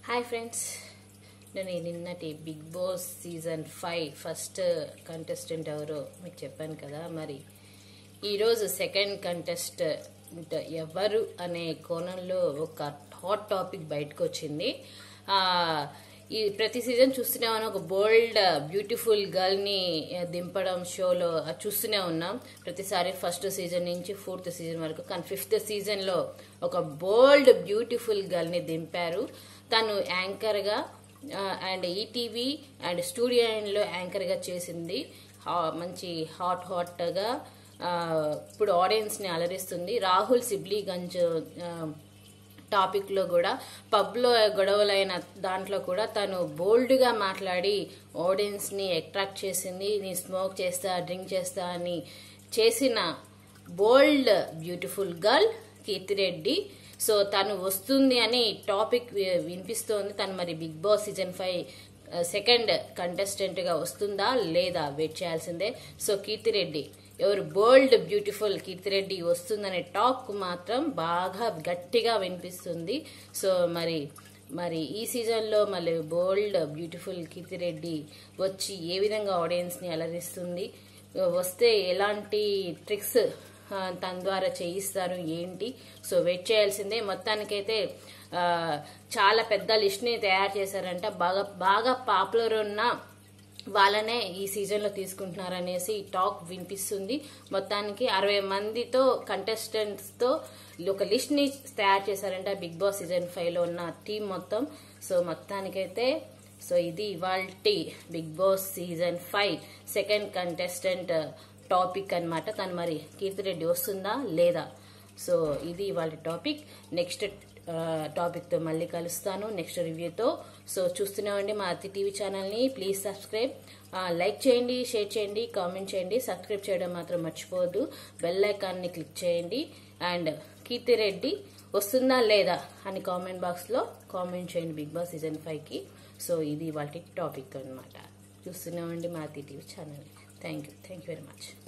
hi friends నేను ఈ నిన్నటి Bigg Boss season five first contestant ఎవరో మీకు చెప్పాను కదా మరి ఈరోజు సెకండ్ కంటెస్టెంట్ ఎవరు అనే కోణంలో ఒక హాట్ టాపిక్ బయటకు వచ్చింది ఆ, ఈ ప్రతి సీజన్ చూస్తూనే ఉన్నాం ఒక బోల్డ్ బ్యూటిఫుల్ గర్ల్ని దింపడం షోలో అది చూస్తూనే ఉన్నాం ప్రతిసారి ఫస్ట్ సీజన్ నుంచి ఫోర్త్ సీజన్ వరకు కానీ ఫిఫ్త్ సీజన్లో ఒక బోల్డ్ బ్యూటిఫుల్ గర్ల్ని దింపారు తను యాంకర్గా అండ్ ఈటీవీ అండ్ స్టూడియో లో యాంకర్గా చేసింది హా- మంచి హాట్ హాట్గా ఇప్పుడు ఆడియన్స్ని అలరిస్తుంది రాహుల్ సిబ్లీగంజ్ ఆ, టాపిక్ లో కూడా పబ్ లో గొడవలైన దాంట్లో కూడా తను బోల్డ్ గా మాట్లాడి ఆడియన్స్ ని అట్రాక్ట్ చేసింది నీ స్మోక్ చేస్తా డ్రింక్ చేస్తా అని చేసిన bold beautiful girl Keerthi Reddy so తను వస్తుంది అని టాపిక్ వి- వినిపిస్తోంది తను మరి Bigg Boss season five second contestant గా వస్తుందా లేదా వెయిట్ చేయాల్సిందే సో కీర్తిరెడ్డి ఎవరు బోల్డ్ బ్యూటిఫుల్ కీర్తిరెడ్డి వస్తుందనే టాక్ మాత్రం బాగా గట్టిగా వినిపిస్తుంది సో మరి మరి ఈ సీజన్లో మళ్ళీ బోల్డ్ బ్యూటిఫుల్ కీర్తిరెడ్డి వచ్చి ఏ విధంగా ఆడియన్స్ని అలరిస్తుంది వస్తే ఎలాంటి ట్రిక్స్ ఆ, తన ద్వారా చేయిస్తారు ఏంటి సో వెయిట్ చేయాల్సిందే మొత్తానికైతే ఆ, చాలా పెద్ద లిస్ట్ని తయారు చేశారంట బాగా బాగా పాపులర్ ఉన్న వాళ్ళనే ఈ సీజన్ లో తీసుకుంటున్నారనేసి టాక్ వినిపిస్తుంది మొత్తానికి అరవై మందితో కంటెస్టెంట్స్ తో ఒక లిస్ట్ ని తయారు చేశారంట బిగ్ బాస్ సీజన్ ఫైవ్ లో ఉన్న టీం మొత్తం సో మొత్తానికైతే సో ఇది ఇవాళ Bigg Boss season five second contestant topic అన్నమాట తను మరి కీర్తిరెడ్డి వస్తుందా లేదా సో ఇది ఇవాళ టాపిక్ నెక్స్ట్ టాపిక్ తో మళ్ళీ కలుస్తాను నెక్స్ట్ రివ్యూతో సో చూస్తున్నామండి మా అతి టీవీ ఛానల్ని ప్లీజ్ సబ్స్క్రైబ్ లైక్ చేయండి షేర్ చేయండి కామెంట్ చేయండి సబ్స్క్రైబ్ చేయడం మాత్రం మర్చిపోవద్దు బెల్ ఐకాన్ని క్లిక్ చేయండి అండ్ కీర్తిరెడ్డి వస్తుందా లేదా అని కామెంట్ బాక్స్లో కామెంట్ చేయండి బిగ్ బాస్ సీజన్ ఫైవ్కి సో ఇది వాటి టాపిక్ అన్నమాట చూస్తున్నామండి మా అతి TV channel thank you thank you very much